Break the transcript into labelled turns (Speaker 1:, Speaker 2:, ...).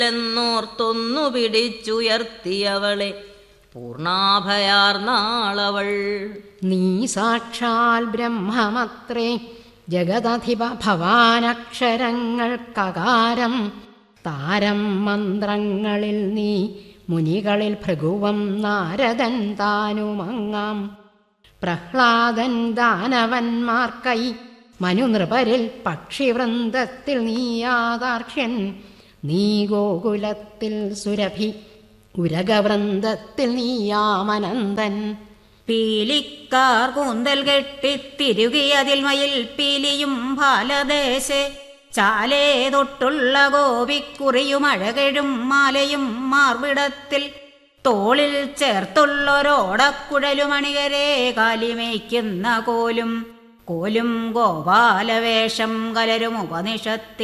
Speaker 1: എന്നോർത്തൊന്നു പിടിച്ചുയർത്തിയവളെ പൂർണാഭയാർന്നാളവൾ
Speaker 2: നീ സാക്ഷാൽ ബ്രഹ്മമത്രേ ജഗദധിപ ഭവാനക്ഷരങ്ങൾക്കകാരം താരം മന്ത്രങ്ങളിൽ നീ മുനികളിൽ ഭൃഗുവം നാരദൻ താനുമങ്ങാം പ്രഹ്ലാദൻ ദാനവന്മാർക്കൈ മനുനൃപരിൽ പക്ഷിവൃന്ദത്തിൽ നീയാദാർക്ഷ്യൻ നീ ഗോകുലത്തിൽ സുരഭി ഉരകവൃന്ദത്തിൽ നീയാമനന്ദൻ
Speaker 3: പീലിക്കാർ കൂന്തൽ കെട്ടിത്തിരുകിയതിൽ മയിൽ പീലിയും ഫാലദേശെ ചാലേ തൊട്ടുള്ള ഗോപിക്കുറിയും അഴകഴും മാലയും മാർവിടത്തിൽ തോളിൽ ചേർത്തുള്ളൊരോടക്കുഴലുമണികരെ കാലിമേയ്ക്കുന്ന കോലും കോലും ഗോപാലവേഷം കലരും ഉപനിഷത്തിൽ